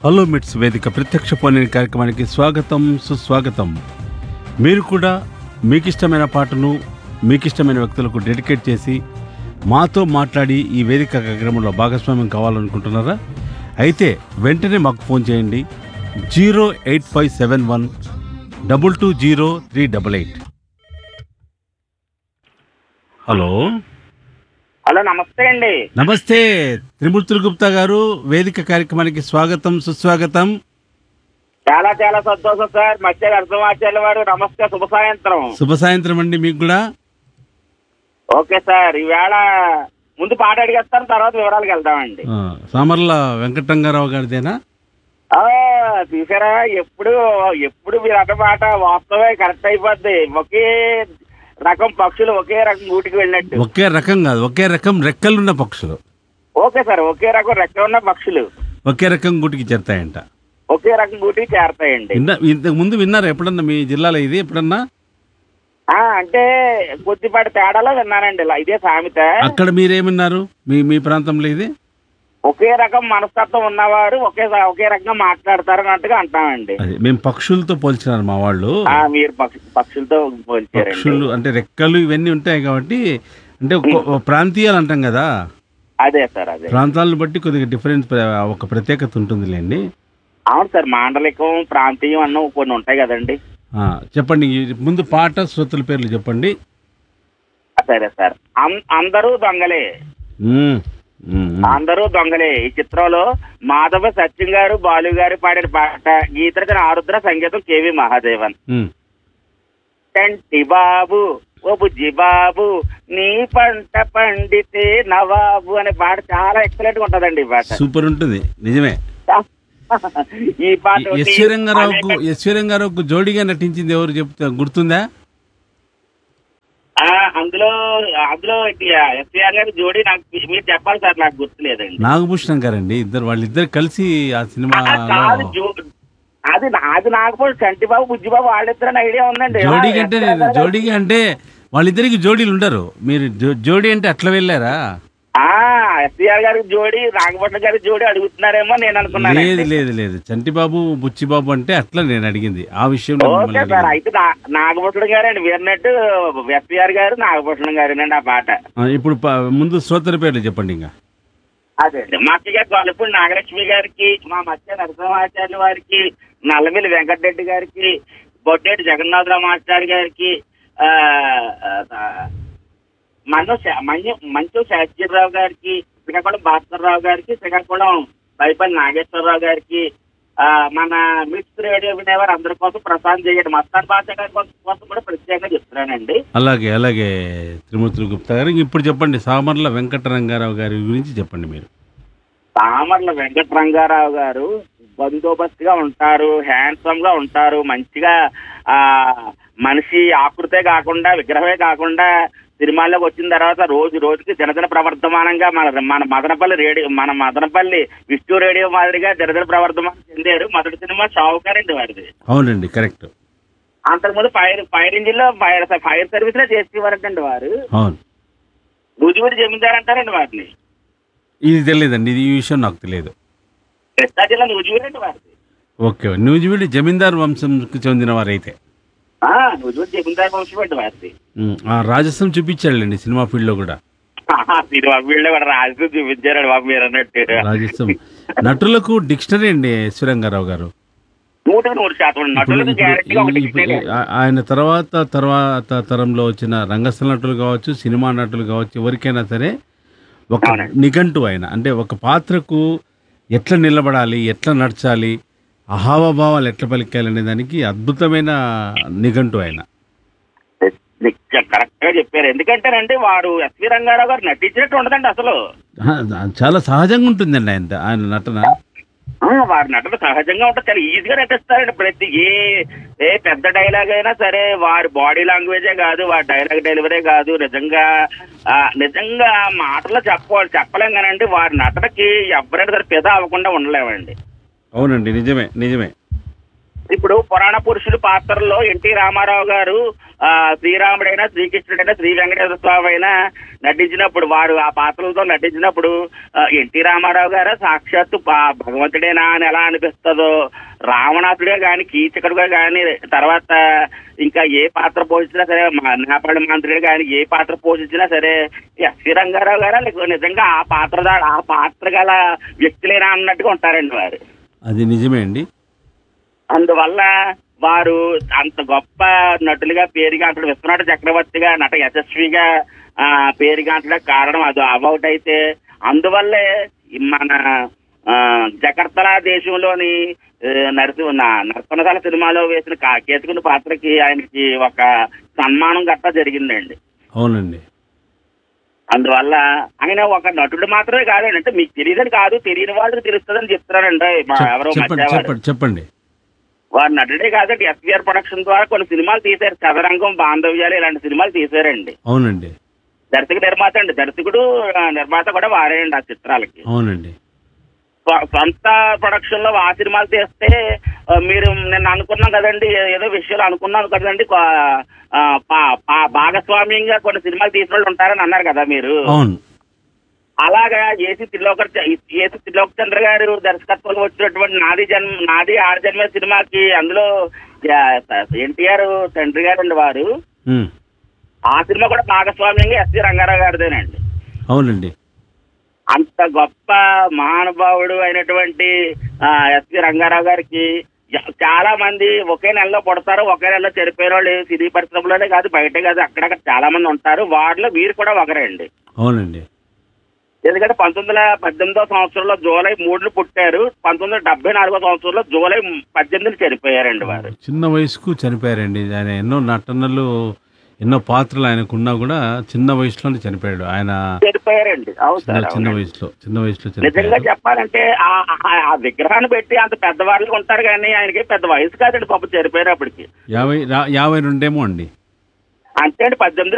Hello మిట్స్ వేదిక ప్రత్యక్ష ఫోన్ కార్యక్రమానికి స్వాగతం సుస్వాగతం మీరు కూడా మీకు ఇష్టమైన పాటను మీకు ఇష్టమైన వ్యక్తులకు డెడికేట్ చేసి మాతో మాట్లాడి ఈ వేదిక కార్యక్రమంలో భాగస్వామ్యం కావాలనుకుంటున్నారా అయితే వెంటనే మాకు ఫోన్ చేయండి zero eight five seven one double two zero three double eight hello hello నమస్తే అండి నమస్తే త్రిమూర్తులు గుప్తా గారు వేదిక కార్యక్రమానికి స్వాగతం సుస్వాగతం చాలా చాలా సంతోషం సార్ మత్స్య అర్థమాచార్య వారు నమస్తే శుభ సాయంత్రం శుభ సాయంత్రం అండి మీకు కూడా ఓకే సార్ ఈవేళ ముందు పాట అడిగేస్తాను తర్వాత వివరాలకు వెళ్దామండి ఆ, సామర్ల వెంకటరంగారావు గారిదేనా ఆ, చూసారా ఎప్పుడు ఎప్పుడు మీరు అన్నమాట వాస్తవే కరెక్ట్ అయిపోద్ది ఒకే రకం పక్షులు ఒకే రకం గూటికి వెళ్ళినట్టు ఒకే రకం కాదు ఒకే రకం రెక్కలున్న పక్షులు ఓకే సార్ ఒకే రకం రెక్క ఉన్న పక్షులు ఒకే రకం గుటికి చేరుతాయంట ఒకే రకం గూటికి చేరతాయండి విన్న ఇంతకు ముందు విన్నారా ఎప్పుడన్నా మీ జిల్లాలో ఇది ఎప్పుడన్నా ఆ, అంటే కొద్దిపాటి తేడాలో విన్నానండి ఇలా ఇదే సామెత అక్కడ మీరేమన్నారు మీ మీ ప్రాంతంలో ఇది ఒకే రకం మనస్తత్వం ఉన్నవారు ఒకే ఒకే రకంగా మాట్లాడతారు అన్నట్టుగా అంటామండి అది మేము పక్షులతో పోల్చినారు మా వాళ్ళు ఆ మీరు పక్ష- పక్షులతో పోల్చారండి పక్షులు అంటే రెక్కలు ఇవన్నీ ఉంటాయి కాబట్టి అంటే ఒక- ఒక ప్రాంతీయాలు అంటాం కదా అదే సార్ అదే ప్రాంతాలను బట్టి కొద్దిగా డిఫరెన్స్ ఒక ప్రత్యేకత ఉంటుందిలేండి అవును సార్ మాండలికం ప్రాంతీయం అన్న కొన్ని ఉంటాయి కదండి ఆ, చెప్పండి ఈ ముందు పాట శ్రోతల పేర్లు చెప్పండి సరే సార్ అం- అందరూ దొంగలే మ్మ్. మ్మ్. అందరూ దొంగలే ఈ చిత్రంలో మాధవ సత్యం గారు బాలు గారు పాడిన పాట గీతరచన ఆరుద్ర సంగీతం కేవి మహాదేవన్ మ్మ్. టంటి బాబు ఓ బుజ్జి బాబు నీ పంట పండితే నవాబు అనే పాట చాలా ఎక్సలెంట్ గా ఉంటదండి ఈ పాట సూపర్ ఉంటుంది నిజమే ఈ పాట ఒకటి ఎస్వి రంగారావుకు అనేక- ఎస్వి రంగారావుకు జోడీగా నటించింది ఎవరు చెప్తా గుర్తుందా ఆ, అందులో అందులో ఎస్ఆర్ గారి జోడి నాకు మీరు చెప్పాలి సార్ నాకు గుర్తులేదండి నాగభూషణం గారండి ఇద్దరు వాళ్ళిద్దరు కలిసి ఆ ఆ, కాదు సినిమాలో జో- అది అది నాగపూడి చంటిబాబు బుజ్జిబాబు వాళ్ళిద్దరని ఐడియా ఉందండి జోడీ అంటే నేను జోడీగా అంటే వాళ్ళిద్దరికి జోడీలు ఉండరు మీరు జో- జోడీ అంటే అట్లా వెళ్ళారా ఎస్ఆర్ గారి జోడి నాగపట్నం గారి జోడి అడుగుతున్నారేమో నేను అనుకున్నాను లేదు లేదు లేదు చంటిబాబు బుచ్చిబాబు అంటే అట్లా నేను అడిగింది ఆ విషయంలో ఓకే మిమ్మల్ని సార్ అడిగింది. అయితే నా- నాగభూషణం గారండి వీరినట్టు ఎస్ఆర్ గారు నాగభూషణం గారేనండి ఆ పాట ఆ, ఇప్పుడు ప- ముందు శ్రోతల పేర్లు చెప్పండి ఇంకా అదే మా అత్తయ్య గొల్లపూడి నాగలక్ష్మి గారికి మా మత్స్య నరసింహాచార్య వారికి నల్లమిల్లి వెంకటరెడ్డి గారికి బొడ్డేటి జగన్నాథరావు మాస్టర్ గారికి ఆ, ఆ, మన్ను శా- మన్యు మంచు శాస్త్రిరావు గారికి శ్రీకాకుళం భాస్కర్రావు గారికి శ్రీకాకుళం బైపల్లి నాగేశ్వరరావు గారికి ఆ, మన మిక్స్ రేడియో వినేవారు అందరి కోసం ప్రసాదం చేయండి మస్తాన్ భాష గారి కోసం కోసం కూడా ప్రత్యేకంగా చెప్తున్నానండి అలాగే అలాగే త్రిమూర్తులు గుప్తా గారు ఇంక ఇప్పుడు చెప్పండి సామర్ల వెంకటరంగారావు గారి గురించి చెప్పండి మీరు సామర్ల వెంకటరంగారావు గారు బందోబస్తుగా ఉంటారు హ్యాండ్సమ్ గా ఉంటారు మంచిగా ఆ మనిషి ఆకృతే కాకుండా విగ్రహమే కాకుండా సినిమాల్లోకి వచ్చిన తర్వాత రోజు రోజుకి దినదిన ప్రవర్ధమానంగా మన మన మదనపల్లి రేడియో మన మదనపల్లి విష్ణు రేడియో మాదిరిగా దినదిన ప్రవర్ధమానం చెందారు మొదటి సినిమా షావుకారండి వాడిది అవునండి కరెక్ట్ అంతకుముందు ఫైర్ ఫైర్ ఇంజిన్ లో ఫైర్ ఫైర్ సర్వీస్ లో చేసేవారంటండి వారు అవును రుజువుడి జమీందారు అంటారండి వారిని ఇది తెలియదండి ఇది ఈ విషయం నాకు తెలియదు కృష్ణా జిల్లా రుజువుడండి వారిది ఓకే న్యూజివీడి జమీందార్ వంశంకి చెందిన వారైతే ఆ, రుజువుడి జమీందారు వంశం అండి వారిది ఉమ్, ఆ రాజస్థాన్ చూపించాడండి సినిమా ఫీల్డ్లో కూడా సినిమా వీళ్ళు కూడా రాజు చూపించారు బాబు మీరు అన్నట్టు రాజస్థాన్ నటులకు డిక్షనరీ అండి ఎస్వరంగారావు గారు నూటికి నూరు శాతం ఇప్పుడు నటులకు గ్యారెంటీగా ఇప్పుడు ఒకటి ఇప్పుడు ఇచ్చేదే. ఆ- ఆయన తర్వాత తర్వాత తరంలో వచ్చిన రంగస్థల నటులు కావచ్చు సినిమా నటులు కావచ్చు ఎవరికైనా సరే ఒక అవునండి. నిఘంటు ఆయన అంటే ఒక పాత్రకు ఎట్లా నిలబడాలి ఎట్లా నడచాలి అహావభావాలు ఎట్లా పలికాలి అనే దానికి అద్భుతమైన నిఘంటు ఆయన నిజం, కరెక్ట్ గా చెప్పారు ఎందుకంటేనండి వారు ఎస్వి రంగారావు గారు నటించినట్టు ఉండదండి అసలు ఆ, చాలా సహజంగా ఉంటుందండి ఆయన ఆయన నటన ఆ, వారి నటన సహజంగా ఉంటుంది చాలా ఈజీగా నటిస్తారండి ప్రతి ఏ ఏ పెద్ద డైలాగ్ అయినా సరే వారి బాడీ లాంగ్వేజే కాదు వారి డైలాగ్ డెలివరీ కాదు నిజంగా ఆ, నిజంగా మాటలో చెప్పాలి చెప్పలేం కానండి వారి నటనకి ఎవరైనా సరే పెద అవ్వకుండా ఉండలేమండి అవునండి నిజమే నిజమే ఇప్పుడు పురాణ పురుషుడు పాత్రలో ఎన్టీ రామారావు గారు ఆ శ్రీరాముడైనా శ్రీకృష్ణుడైనా శ్రీ వెంకటేశ్వర స్వామి అయినా నటించినప్పుడు వారు ఆ పాత్రలతో నటించినప్పుడు ఆ, ఎన్టీ రామారావు గారు సాక్షాత్తు పా- భగవంతుడేనా అని ఎలా అనిపిస్తుందో రావణాసుడే గాని కీచకుడుగా గాని తర్వాత ఇంకా ఏ పాత్ర పోషించినా సరే మా- నేపాళ మంత్రుడు గాని ఏ పాత్ర పోషించినా సరే ఎస్వి రంగారావు గారు నీకు నిజంగా ఆ పాత్ర ఆ పాత్ర గల వ్యక్తులేనా అన్నట్టుగా ఉంటారండి వారు అది నిజమే అండి అందువల్ల వారు అంత గొప్ప నటులుగా పేరుగాంచడం విశ్వనాథ చక్రవర్తిగా నట యశస్విగా ఆ, పేరుగాంచడానికి కారణం అది అబౌట్ అయితే అందువల్లే మన ఆ, జకర్తలా దేశంలోని ఆ, నరసి నా- నరసింహశాల సినిమాలో వేసిన కా- కేతుకుని పాత్రకి ఆయనకి ఒక సన్మానం గట్టా జరిగిందండి అవునండి అందువల్ల ఆయన ఒక నటుడు మాత్రమే కాదండి అంటే మీకు తెలియదని కాదు తెలియని వాళ్ళకి తెలుస్తుందని చెప్తున్నారండి మా చెప్- ఎవరో చెప్పండి మధ్యవారు. చెప్పండి చెప్పండి వారు నటుడే కాదండి ఎస్వీఆర్ ప్రొడక్షన్ ద్వారా కొన్ని సినిమాలు తీశారు చదరంగం బాంధవ్యాలు ఇలాంటి సినిమాలు తీశారండి అవునండి దర్శక నిర్మాత అండి దర్శకుడు ఆ, నిర్మాత కూడా వారే అండి ఆ చిత్రాలకి అవునండి స్వ- సొంత ప్రొడక్షన్ లో ఆ సినిమాలు తీస్తే ఆ, మీరు నేను అనుకున్నాం కదండి ఏ- ఏదో విషయాలు అనుకున్నాను కదండి కొ- ఆ, పా- పా- భాగస్వామ్యంగా కొన్ని సినిమాలు తీసిన వాళ్ళు ఉంటారని అన్నారు కదా మీరు అవును అలాగా ఏసీ త్రిలోక ఏసీ త్రిలోక చంద్ర గారు దర్శకత్వంలో వచ్చినటువంటి నాది జన్మ నాది ఆడ జన్మ సినిమాకి అందులో ఎన్టీఆర్ తండ్రి గారు అండి వారు ఉమ్, ఆ సినిమా కూడా భాగస్వామ్యంగా ఎస్వి రంగారావు గారిదేనండి అవునండి అంత గొప్ప మహానుభావుడు అయినటువంటి ఆ, ఎస్వి రంగారావు గారికి జ- చాలా మంది ఒకే నెలలో పుడతారు ఒకే నెలలో చనిపోయిన వాళ్ళు సినీ పరిశ్రమలోనే కాదు బయటే కాదు అక్కడక్కడ చాలా మంది ఉంటారు వారిలో వీరు కూడా ఒకరండి అవునండి ఎందుకంటే పంతొమ్మిది వందల పద్దెనిమిదో సంవత్సరంలో జూలై మూడును పుట్టారు పంతొమ్మిది వందల డెబ్బై నాలుగో సంవత్సరంలో జూలై పద్దెనిమిది చనిపోయారండి వారు చిన్న వయసుకు చనిపోయారండి ఆయన ఎన్నో నటనలు ఎన్నో పాత్రలు ఆయనకు ఉన్నా కూడా చిన్న వయసులోనే చనిపోయాడు ఆయన చనిపోయారండి అవును చిన్న సార్ చిన్న అవునండి. వయసులో చిన్న వయసులో నిజంగా చనిపోయారు చెప్పాలంటే ఆ- ఆ- ఆ విగ్రహాన్ని పెట్టి అంత పెద్దవాళ్ళు ఉంటారు కానీ ఆయనకి పెద్ద వయసు కాదండి పాప చనిపోయినప్పటికి యాభై రా- యాభై రెండేమో అండి అంతే అండి పద్దెనిమిది